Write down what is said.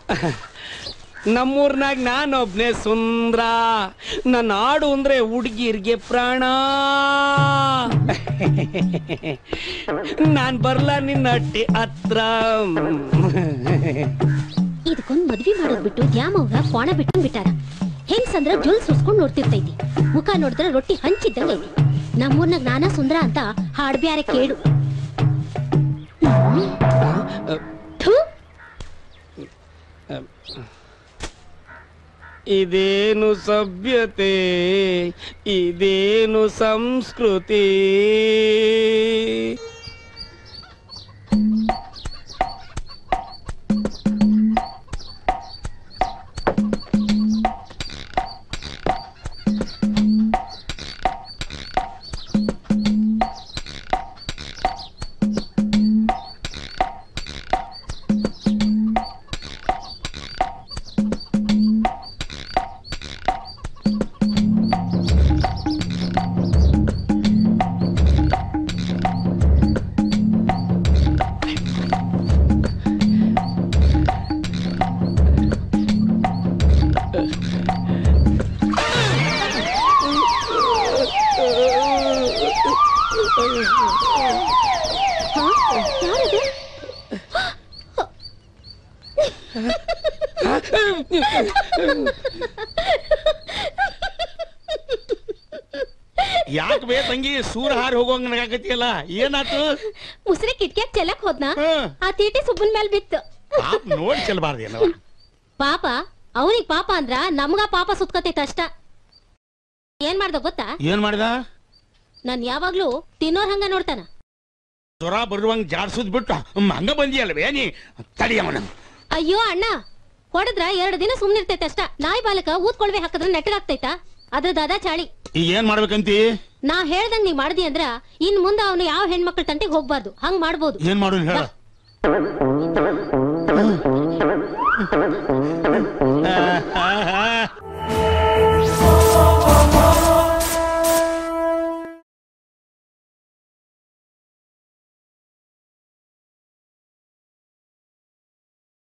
ನಮ್ಮೂರ್ನಾಗ ನಾನೊಬ್ನೇ ಸುಂದ್ರ ನನ್ನ ಹಾಡು ಅಂದ್ರೆ ಹುಡುಗಿರ್ಗೆ ಪ್ರಾಣ ನಾನ್ ಬರ್ಲ ನಿನ್ನ ಅಟ್ಟಿ ಹತ್ರ ಇದಕ್ಕೊಂದ್ ಮದ್ವಿ ಮಾಡೋದ್ ಬಿಟ್ಟು ದ್ಯಾಮವ್ವ ಕೋಣ ಬಿಟ್ಟು ಬಿಟ್ಟಾರ ಹೆಂಗ್ಸಂದ್ರ ಜುಲ್ ಸುಸ್ಕೊಂಡ್ ನೋಡ್ತಿರ್ತೈತಿ ಮುಖ ನೋಡಿದ್ರೆ ರೊಟ್ಟಿ ಹಂಚಿದ್ದಂಗ ಐತಿ ನಮ್ಮೂರ್ನಾಗ ನಾನಾ ಸುಂದ್ರ ಅಂತ ಹಾಡ್ಬ್ಯಾರೆ ಕೇಳು ಥು, ಇದೇನು ಸಭ್ಯತೆ ಇದೇನು ಸಂಸ್ಕೃತಿ ಹಾ? ಯಾರದು ಯಾಕೆ ಬೇ ತಂಗಿ ಸೂರ ಹಾರಿ ಹೋಗೋಂಗ ನಗಾಕತಿಯಲ್ಲ ಏನಾತು ಮುಸ್ರಿ ಕಿಟ್ಕ್ಯಾಕ್ ಚೆಲ್ಲಕ್ ಹೋದ್ನಾ ಹ್ಮ್. ಆ ತೀಟಿ ಸುಬ್ಬನ್ ಮೇಲ್ ಬಿತ್ತು ಪಾಪ ನೋಡಿ ಚೆಲ್ಬಾರ್ದೇನವ ಪಾಪ ಅವನಿಗ್ ಪಾಪ ಅಂದ್ರ ನಮ್ಗ ಪಾಪ ಸುತ್ಕತೈತ ಅಷ್ಟ ಏನ್ ಮಾಡ್ದ ಗೊತ್ತಾ ಏನ್ ಮಾಡಿದ ನಾನ್ ಯಾವಾಗ್ಲೂ ತಿನ್ನೋರ್ ಹಂಗ ನೋಡ್ತಾನ ಜ್ವರ ಬರುವಂಗ್ ಜಾಡ್ಸುದ್ ಬಿಟ್ಟು ಹ್ಮ್, ಹಂಗ ಬಂದಿಯಲ್ವೇ ನೀ ತಡಿಯವನ ಅಯ್ಯೋ ಅಣ್ಣ ಹೊಡೆದ್ರ ಎರಡು ದಿನ ಸುಮ್ನಿರ್ತೈತೆ ಅಷ್ಟ ನಾಯಿ ಬಾಲಕ ಊದ್ಕೊಳ್ವೆ ಹಾಕಿದ್ರೆ ನೆಟ್ಟಗಾಗ್ತೈತಾ ಅದ್ರ ದಾದಾ ಚಾಳಿ ಈಗ ಏನ್ ಮಾಡ್ಬೇಕಂತಿ ನಾ ಹೇಳ್ದಂಗ್ ನೀ ಮಾಡ್ದಿ ಅಂದ್ರ ಇನ್ ಮುಂದ ಅವನು ಯಾವ ಹೆಣ್ಮಕ್ಳ ತಂಟೆಗೆ ಹೋಗ್ಬಾರ್ದು ಹಂಗ್ ಮಾಡ್ಬೋದು ಏನ್ ಮಾಡೋನ್ ಹೇಳ